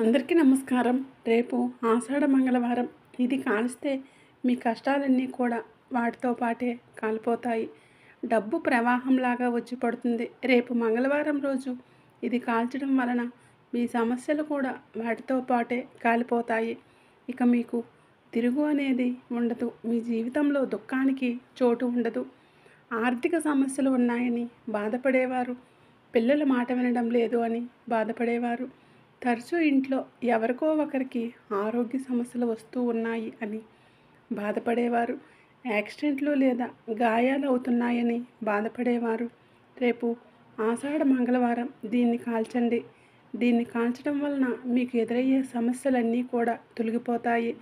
అందరికీ నమస్కారం రేపు ఆషాఢ మంగళవారం ఇది కాలిస్తే మీ కష్టాలన్నీ కూడా వాటితో పాటే కాలిపోతాయి డబ్బు ప్రవాహంలాగా వచ్చి పడుతుంది రేపు మంగళవారం రోజు ఇది కాల్చడం వలన మీ సమస్యలు కూడా వాటితో పాటే కాలిపోతాయి ఇక మీకు తిరుగు అనేది ఉండదు మీ జీవితంలో దుఃఖానికి చోటు ఉండదు ఆర్థిక సమస్యలు ఉన్నాయని బాధపడేవారు పిల్లల మాట వినడం లేదు అని బాధపడేవారు తరచూ ఇంట్లో ఎవరికో ఒకరికి ఆరోగ్య సమస్యలు వస్తూ ఉన్నాయి అని బాధపడేవారు యాక్సిడెంట్లు లేదా గాయాలు అవుతున్నాయని బాధపడేవారు రేపు ఆషాఢ మంగళవారం దీన్ని కాల్చండి దీన్ని కాల్చడం వలన మీకు ఎదురయ్యే సమస్యలన్నీ కూడా తొలగిపోతాయి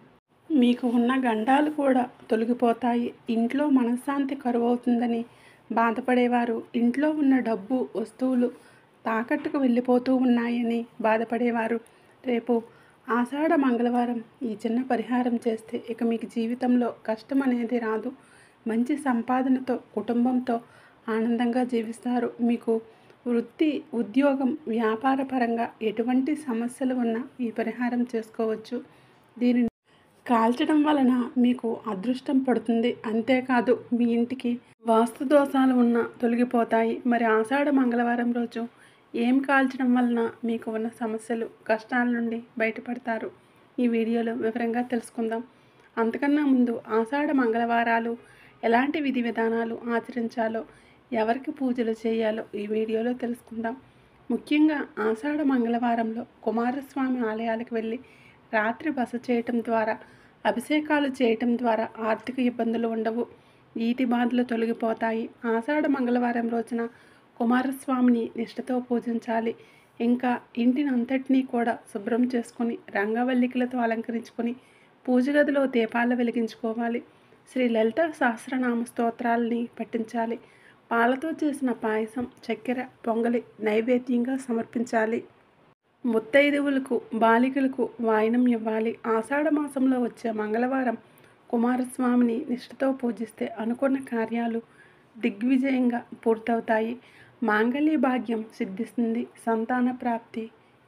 మీకు ఉన్న గండాలు కూడా తొలగిపోతాయి ఇంట్లో మనశ్శాంతి కరువవుతుందని బాధపడేవారు ఇంట్లో ఉన్న డబ్బు వస్తువులు తాకట్టుకు వెళ్ళిపోతూ ఉన్నాయని బాధపడేవారు రేపు ఆషాఢ మంగళవారం ఈ చిన్న పరిహారం చేస్తే ఇక మీకు జీవితంలో కష్టం అనేది రాదు మంచి సంపాదనతో కుటుంబంతో ఆనందంగా జీవిస్తారు మీకు వృత్తి ఉద్యోగం వ్యాపార పరంగా ఎటువంటి సమస్యలు ఉన్నా ఈ పరిహారం చేసుకోవచ్చు దీనిని కాల్చడం వలన మీకు అదృష్టం పడుతుంది అంతేకాదు మీ ఇంటికి వాస్తు దోషాలు ఉన్న తొలగిపోతాయి మరి ఆషాఢ మంగళవారం రోజు ఏం కాల్చడం వలన మీకు ఉన్న సమస్యలు కష్టాల నుండి బయటపడతారు ఈ వీడియోలో వివరంగా తెలుసుకుందాం అంతకన్నా ముందు ఆషాఢ మంగళవారాలు ఎలాంటి విధి విధానాలు ఆచరించాలో ఎవరికి పూజలు చేయాలో ఈ వీడియోలో తెలుసుకుందాం ముఖ్యంగా ఆషాఢ మంగళవారంలో కుమారస్వామి ఆలయాలకు వెళ్ళి రాత్రి బస చేయటం ద్వారా అభిషేకాలు చేయటం ద్వారా ఆర్థిక ఇబ్బందులు ఉండవు ఈతి బాధలు తొలగిపోతాయి ఆషాఢ మంగళవారం రోజున కుమారస్వామిని నిష్ఠతో పూజించాలి ఇంకా ఇంటిని అంతటినీ కూడా శుభ్రం చేసుకొని రంగవల్లికలతో అలంకరించుకొని పూజ గదిలో దీపాలు వెలిగించుకోవాలి శ్రీ లలిత సహస్రనామ స్తోత్రాలని పఠించాలి పాలతో చేసిన పాయసం చక్కెర పొంగలి నైవేద్యంగా సమర్పించాలి ముత్తైదువులకు బాలికలకు వాయనం ఇవ్వాలి ఆషాఢ మాసంలో వచ్చే మంగళవారం కుమారస్వామిని నిష్ఠతో పూజిస్తే అనుకున్న కార్యాలు దిగ్విజయంగా పూర్తవుతాయి మాంగళ్య భాగ్యం సిద్ధిస్తుంది సంతాన ప్రాప్తి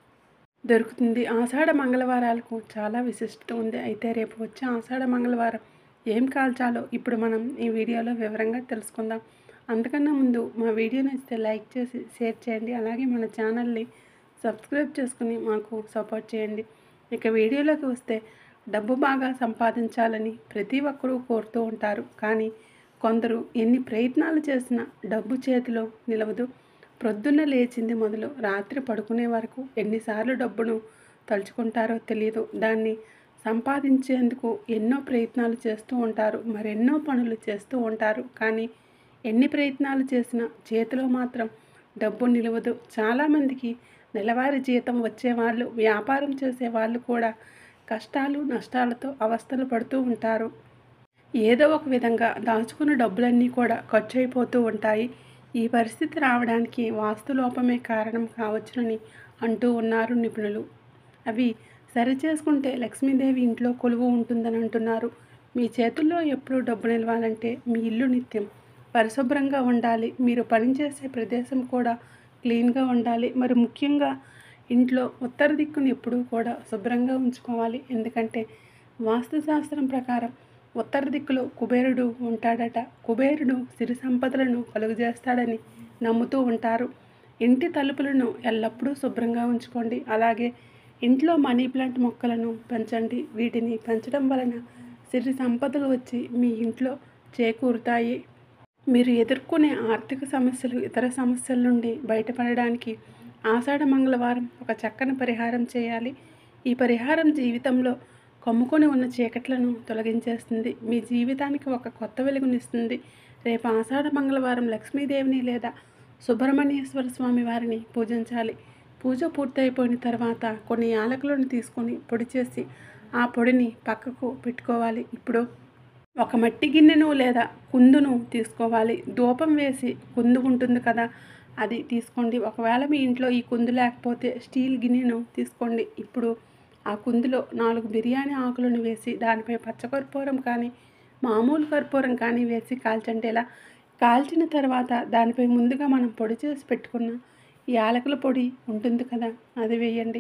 దొరుకుతుంది ఆషాఢ మంగళవారాలకు చాలా విశిష్టత ఉంది అయితే రేపు వచ్చే ఆషాఢ మంగళవారం ఏం కాల్చాలో ఇప్పుడు మనం ఈ వీడియోలో వివరంగా తెలుసుకుందాం అంతకన్నా ముందు మా వీడియో నచ్చితే లైక్ చేసి షేర్ చేయండి అలాగే మన ఛానల్ని సబ్స్క్రైబ్ చేసుకుని మాకు సపోర్ట్ చేయండి ఇక వీడియోలోకి వస్తే డబ్బు బాగా సంపాదించాలని ప్రతి ఒక్కరూ కోరుతూ ఉంటారు కానీ కొందరు ఎన్ని ప్రయత్నాలు చేసినా డబ్బు చేతిలో నిలవదు ప్రొద్దున్న లేచింది మొదలు రాత్రి పడుకునే వరకు ఎన్నిసార్లు డబ్బును తలుచుకుంటారో తెలియదు దాన్ని సంపాదించేందుకు ఎన్నో ప్రయత్నాలు చేస్తూ ఉంటారు మరెన్నో పనులు చేస్తూ ఉంటారు కానీ ఎన్ని ప్రయత్నాలు చేసినా చేతిలో మాత్రం డబ్బు నిలవదు చాలామందికి నెలవారీ జీతం వచ్చేవాళ్ళు వ్యాపారం చేసే వాళ్ళు కూడా కష్టాలు నష్టాలతో అవస్థలు పడుతూ ఉంటారు ఏదో ఒక విధంగా దాచుకున్న డబ్బులన్నీ కూడా ఖర్చు అయిపోతూ ఉంటాయి ఈ పరిస్థితి రావడానికి వాస్తు లోపమే కారణం కావచ్చునని అంటూ ఉన్నారు నిపుణులు అవి సరిచేసుకుంటే లక్ష్మీదేవి ఇంట్లో కొలువు ఉంటుందని అంటున్నారు మీ చేతుల్లో ఎప్పుడూ డబ్బు నిలవాలంటే మీ ఇల్లు నిత్యం పరిశుభ్రంగా ఉండాలి మీరు పనిచేసే ప్రదేశం కూడా క్లీన్గా ఉండాలి మరి ముఖ్యంగా ఇంట్లో ఉత్తర దిక్కును ఎప్పుడూ కూడా శుభ్రంగా ఉంచుకోవాలి ఎందుకంటే వాస్తుశాస్త్రం ప్రకారం ఉత్తర దిక్కులో కుబేరుడు ఉంటాడట కుబేరుడు సిరి సంపదలను కలుగజేస్తాడని నమ్ముతూ ఉంటారు ఇంటి తలుపులను ఎల్లప్పుడూ శుభ్రంగా ఉంచుకోండి అలాగే ఇంట్లో మనీ ప్లాంట్ మొక్కలను పెంచండి వీటిని పెంచడం వలన సిరి సంపదలు వచ్చి మీ ఇంట్లో చేకూరుతాయి మీరు ఎదుర్కొనే ఆర్థిక సమస్యలు ఇతర సమస్యల నుండి బయటపడడానికి ఆషాఢ మంగళవారం ఒక చక్కని పరిహారం చేయాలి ఈ పరిహారం జీవితంలో కమ్ముకొని ఉన్న చీకట్లను తొలగించేస్తుంది మీ జీవితానికి ఒక కొత్త వెలుగునిస్తుంది రేపు ఆషాఢ మంగళవారం లక్ష్మీదేవిని లేదా సుబ్రహ్మణ్యేశ్వర స్వామి వారిని పూజించాలి పూజ పూర్తయిపోయిన తర్వాత కొన్ని యాలకులను తీసుకొని పొడి చేసి ఆ పొడిని పక్కకు పెట్టుకోవాలి ఇప్పుడు ఒక మట్టి గిన్నెను లేదా కుందును తీసుకోవాలి ధూపం వేసి కుందు ఉంటుంది కదా అది తీసుకోండి ఒకవేళ మీ ఇంట్లో ఈ కుందు లేకపోతే స్టీల్ గిన్నెను తీసుకోండి ఇప్పుడు ఆ కుందులో నాలుగు బిర్యానీ ఆకులను వేసి దానిపై పచ్చకర్పూరం కానీ మామూలు కర్పూరం కానీ వేసి కాల్చండి ఇలా కాల్చిన తర్వాత దానిపై ముందుగా మనం పొడి చేసి పెట్టుకున్న ఈ యాలకుల పొడి ఉంటుంది కదా అది వేయండి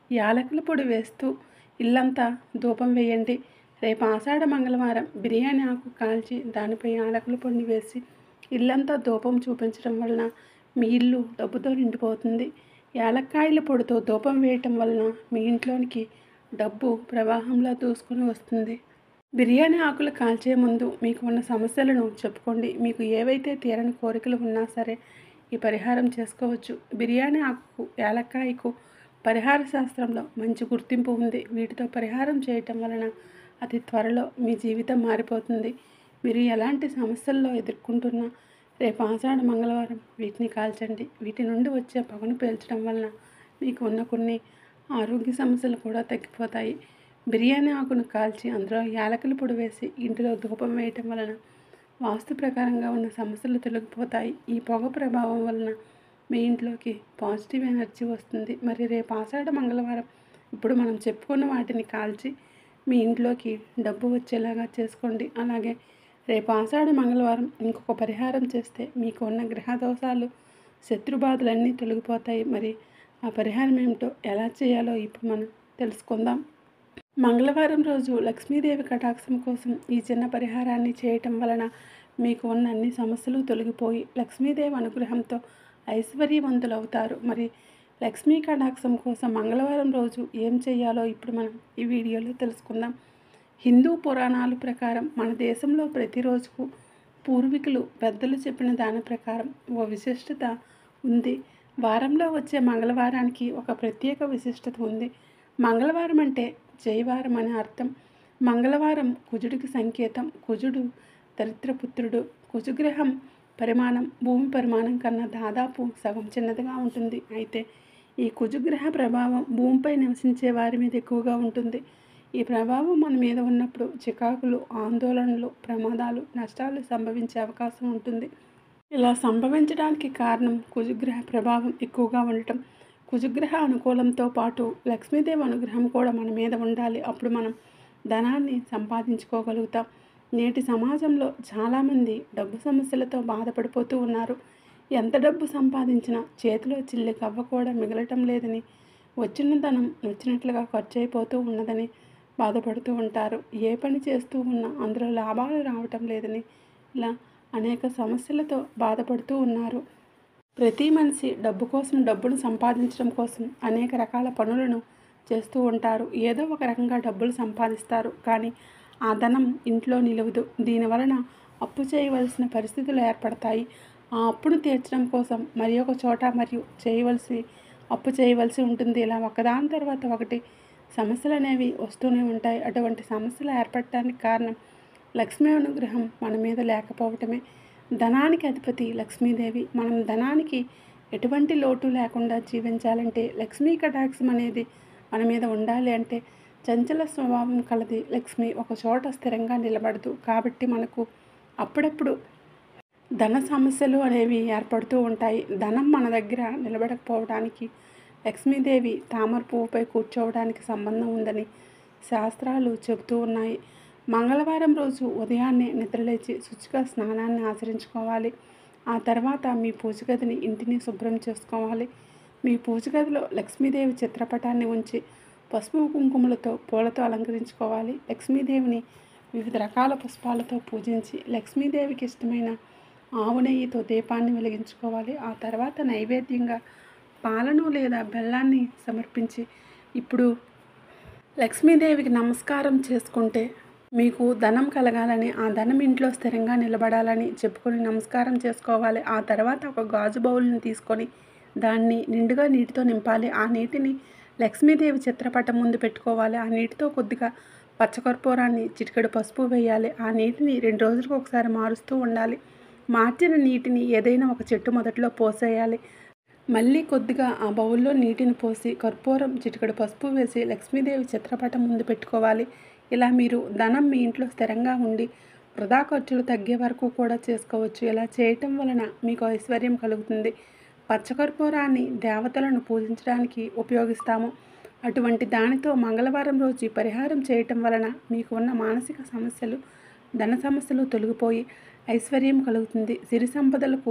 యాలకుల పొడి వేస్తూ ఇల్లంతా ధూపం వేయండి రేపు ఆషాఢ మంగళవారం బిర్యానీ ఆకు కాల్చి దానిపై యాలకుల పొడిని వేసి ఇల్లంతా ధూపం చూపించడం వలన మీ ఇల్లు డబ్బుతో నిండిపోతుంది యాలక్కాయల పొడితో ధూపం వేయటం వలన మీ ఇంట్లోనికి డబ్బు ప్రవాహంలా దూసుకుని వస్తుంది బిర్యానీ ఆకులు కాల్చే ముందు మీకు ఉన్న సమస్యలను చెప్పుకోండి మీకు ఏవైతే తీరని కోరికలు ఉన్నా సరే ఈ పరిహారం చేసుకోవచ్చు బిర్యానీ ఆకుకు యాలక్కాయకు పరిహార శాస్త్రంలో మంచి గుర్తింపు ఉంది వీటితో పరిహారం చేయటం వలన అతి త్వరలో మీ జీవితం మారిపోతుంది మీరు ఎలాంటి సమస్యల్లో ఎదుర్కొంటున్నా రేపు ఆషాఢ మంగళవారం వీటిని కాల్చండి వీటి నుండి వచ్చే పొగను పీల్చడం వలన మీకు ఉన్న కొన్ని ఆరోగ్య సమస్యలు కూడా తగ్గిపోతాయి బిర్యానీ ఆకును కాల్చి అందులో యాలకుల పొడి వేసి ఇంటిలో ధూపం వేయటం వలన వాస్తు ప్రకారంగా ఉన్న సమస్యలు తొలగిపోతాయి ఈ పొగ ప్రభావం వలన మీ ఇంట్లోకి పాజిటివ్ ఎనర్జీ వస్తుంది మరి రేపు ఆషాఢ మంగళవారం ఇప్పుడు మనం చెప్పుకున్న వాటిని కాల్చి మీ ఇంట్లోకి డబ్బు వచ్చేలాగా చేసుకోండి అలాగే రేపు ఆషాఢ మంగళవారం ఇంకొక పరిహారం చేస్తే మీకు ఉన్న గ్రహ దోషాలు శత్రుబాధలన్నీ తొలగిపోతాయి మరి ఆ పరిహారం ఏమిటో ఎలా చేయాలో ఇప్పుడు మనం తెలుసుకుందాం మంగళవారం రోజు లక్ష్మీదేవి కటాక్షం కోసం ఈ చిన్న పరిహారాన్ని చేయటం వలన మీకు ఉన్న అన్ని సమస్యలు తొలగిపోయి లక్ష్మీదేవి అనుగ్రహంతో ఐశ్వర్యవంతులవుతారు మరి లక్ష్మీ కటాక్షం కోసం మంగళవారం రోజు ఏం చేయాలో ఇప్పుడు మనం ఈ వీడియోలో తెలుసుకుందాం హిందూ పురాణాల ప్రకారం మన దేశంలో ప్రతిరోజుకు పూర్వీకులు పెద్దలు చెప్పిన దాని ప్రకారం ఓ విశిష్టత ఉంది వారంలో వచ్చే మంగళవారానికి ఒక ప్రత్యేక విశిష్టత ఉంది మంగళవారం అంటే జయవారం అనే అర్థం మంగళవారం కుజుడికి సంకేతం కుజుడు దరిద్రపుత్రుడు కుజుగ్రహం పరిమాణం భూమి పరిమాణం కన్నా దాదాపు సగం చిన్నదిగా ఉంటుంది అయితే ఈ కుజుగ్రహ ప్రభావం భూమిపై నివసించే వారి మీద ఎక్కువగా ఉంటుంది ఈ ప్రభావం మన మీద ఉన్నప్పుడు చికాకులు ఆందోళనలు ప్రమాదాలు నష్టాలు సంభవించే అవకాశం ఉంటుంది ఇలా సంభవించడానికి కారణం కుజుగ్రహ ప్రభావం ఎక్కువగా ఉండటం కుజుగ్రహ అనుకూలంతో పాటు లక్ష్మీదేవి అనుగ్రహం కూడా మన మీద ఉండాలి అప్పుడు మనం ధనాన్ని సంపాదించుకోగలుగుతాం నేటి సమాజంలో చాలామంది డబ్బు సమస్యలతో బాధపడిపోతూ ఉన్నారు ఎంత డబ్బు సంపాదించినా చేతిలో చిల్లి కవ్వ కూడా మిగలటం లేదని వచ్చిన ధనం వచ్చినట్లుగా ఖర్చు అయిపోతూ ఉన్నదని బాధపడుతూ ఉంటారు ఏ పని చేస్తూ ఉన్నా అందులో లాభాలు రావటం లేదని ఇలా అనేక సమస్యలతో బాధపడుతూ ఉన్నారు ప్రతి మనిషి డబ్బు కోసం డబ్బును సంపాదించడం కోసం అనేక రకాల పనులను చేస్తూ ఉంటారు ఏదో ఒక రకంగా డబ్బులు సంపాదిస్తారు కానీ ఆ ధనం ఇంట్లో నిలవదు దీనివలన అప్పు చేయవలసిన పరిస్థితులు ఏర్పడతాయి ఆ అప్పును తీర్చడం కోసం మరి ఒక చోట మరియు చేయవలసి అప్పు చేయవలసి ఉంటుంది ఇలా ఒకదాని తర్వాత ఒకటి సమస్యలు అనేవి వస్తూనే ఉంటాయి అటువంటి సమస్యలు ఏర్పడటానికి కారణం లక్ష్మీ అనుగ్రహం మన మీద లేకపోవటమే ధనానికి అధిపతి లక్ష్మీదేవి మనం ధనానికి ఎటువంటి లోటు లేకుండా జీవించాలంటే లక్ష్మీ కటాక్షం అనేది మన మీద ఉండాలి అంటే చంచల స్వభావం కలది లక్ష్మి ఒక చోట స్థిరంగా నిలబడదు కాబట్టి మనకు అప్పుడప్పుడు ధన సమస్యలు అనేవి ఏర్పడుతూ ఉంటాయి ధనం మన దగ్గర నిలబడకపోవడానికి లక్ష్మీదేవి తామర పువ్వుపై కూర్చోవడానికి సంబంధం ఉందని శాస్త్రాలు చెబుతూ ఉన్నాయి మంగళవారం రోజు ఉదయాన్నే నిద్రలేచి శుచిగా స్నానాన్ని ఆచరించుకోవాలి ఆ తర్వాత మీ పూజ గదిని ఇంటిని శుభ్రం చేసుకోవాలి మీ పూజ గదిలో లక్ష్మీదేవి చిత్రపటాన్ని ఉంచి పసుపు కుంకుమలతో పూలతో అలంకరించుకోవాలి లక్ష్మీదేవిని వివిధ రకాల పుష్పాలతో పూజించి లక్ష్మీదేవికి ఇష్టమైన ఆవు నెయ్యితో దీపాన్ని వెలిగించుకోవాలి ఆ తర్వాత నైవేద్యంగా పాలను లేదా బెల్లాన్ని సమర్పించి ఇప్పుడు లక్ష్మీదేవికి నమస్కారం చేసుకుంటే మీకు ధనం కలగాలని ఆ ధనం ఇంట్లో స్థిరంగా నిలబడాలని చెప్పుకొని నమస్కారం చేసుకోవాలి ఆ తర్వాత ఒక గాజు బౌల్ని తీసుకొని దాన్ని నిండుగా నీటితో నింపాలి ఆ నీటిని లక్ష్మీదేవి చిత్రపటం ముందు పెట్టుకోవాలి ఆ నీటితో కొద్దిగా పచ్చకర్పూరాన్ని చిటికెడు పసుపు వేయాలి ఆ నీటిని రెండు రోజులకు ఒకసారి మారుస్తూ ఉండాలి మార్చిన నీటిని ఏదైనా ఒక చెట్టు మొదట్లో పోసేయాలి మళ్ళీ కొద్దిగా ఆ బౌల్లో నీటిని పోసి కర్పూరం చిటికెడు పసుపు వేసి లక్ష్మీదేవి చిత్రపటం ముందు పెట్టుకోవాలి ఇలా మీరు ధనం మీ ఇంట్లో స్థిరంగా ఉండి వృధా ఖర్చులు తగ్గే వరకు కూడా చేసుకోవచ్చు ఇలా చేయటం వలన మీకు ఐశ్వర్యం కలుగుతుంది పచ్చకర్పూరాన్ని దేవతలను పూజించడానికి ఉపయోగిస్తాము అటువంటి దానితో మంగళవారం రోజు ఈ పరిహారం చేయటం వలన మీకు ఉన్న మానసిక సమస్యలు ధన సమస్యలు తొలగిపోయి ఐశ్వర్యం కలుగుతుంది సిరి సంపదలకు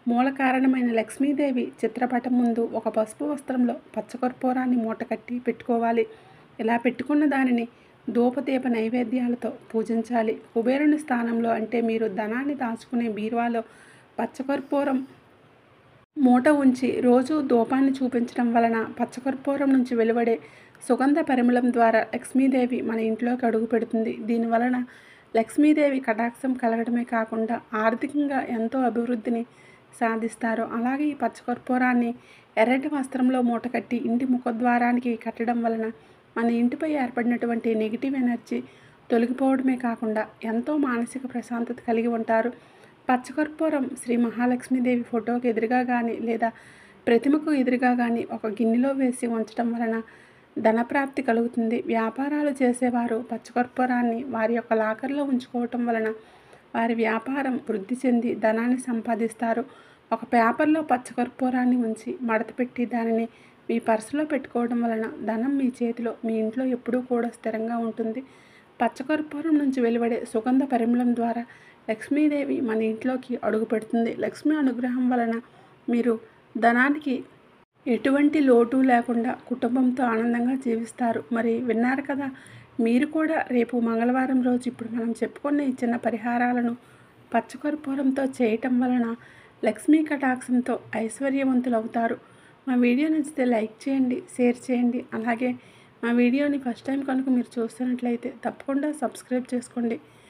మూల కారణమైన లక్ష్మీదేవి చిత్రపటం ముందు ఒక పసుపు వస్త్రంలో పచ్చకర్పూరాన్ని మూటకట్టి పెట్టుకోవాలి ఇలా పెట్టుకున్న దానిని ధూపదీప నైవేద్యాలతో పూజించాలి కుబేరుని స్థానంలో అంటే మీరు ధనాన్ని దాచుకునే బీరువాలో పచ్చకర్పూరం మూట ఉంచి రోజు ధూపాన్ని చూపించడం వలన పచ్చకర్పూరం నుంచి వెలువడే సుగంధ పరిమళం ద్వారా లక్ష్మీదేవి మన ఇంట్లోకి అడుగు పెడుతుంది దీనివలన లక్ష్మీదేవి కటాక్షం కలగడమే కాకుండా ఆర్థికంగా ఎంతో అభివృద్ధిని సాధిస్తారు అలాగే ఈ పచ్చకర్పూరాన్ని ఎర్రటి వస్త్రంలో మూట కట్టి ఇంటి ముఖద్వారానికి కట్టడం వలన మన ఇంటిపై ఏర్పడినటువంటి నెగిటివ్ ఎనర్జీ తొలగిపోవడమే కాకుండా ఎంతో మానసిక ప్రశాంతత కలిగి ఉంటారు పచ్చకర్పూరం శ్రీ మహాలక్ష్మీదేవి ఫోటోకి ఎదురుగా కానీ లేదా ప్రతిమకు ఎదురుగా కానీ ఒక గిన్నెలో వేసి ఉంచడం వలన ధనప్రాప్తి కలుగుతుంది వ్యాపారాలు చేసేవారు పచ్చకర్పూరాన్ని వారి యొక్క లాకర్లో ఉంచుకోవటం వలన వారి వ్యాపారం వృద్ధి చెంది ధనాన్ని సంపాదిస్తారు ఒక పేపర్లో పచ్చకర్పూరాన్ని ఉంచి మడతపెట్టి దానిని మీ పర్సులో పెట్టుకోవడం వలన ధనం మీ చేతిలో మీ ఇంట్లో ఎప్పుడూ కూడా స్థిరంగా ఉంటుంది పచ్చకర్పూరం నుంచి వెలువడే సుగంధ పరిమళం ద్వారా లక్ష్మీదేవి మన ఇంట్లోకి అడుగు పెడుతుంది లక్ష్మీ అనుగ్రహం వలన మీరు ధనానికి ఎటువంటి లోటు లేకుండా కుటుంబంతో ఆనందంగా జీవిస్తారు మరి విన్నారు కదా మీరు కూడా రేపు మంగళవారం రోజు ఇప్పుడు మనం చెప్పుకున్న ఈ చిన్న పరిహారాలను పచ్చకర్పూరంతో చేయటం వలన లక్ష్మీ కటాక్షంతో ఐశ్వర్యవంతులు అవుతారు మా వీడియో నచ్చితే లైక్ చేయండి షేర్ చేయండి అలాగే మా వీడియోని ఫస్ట్ టైం కనుక మీరు చూస్తున్నట్లయితే తప్పకుండా సబ్స్క్రైబ్ చేసుకోండి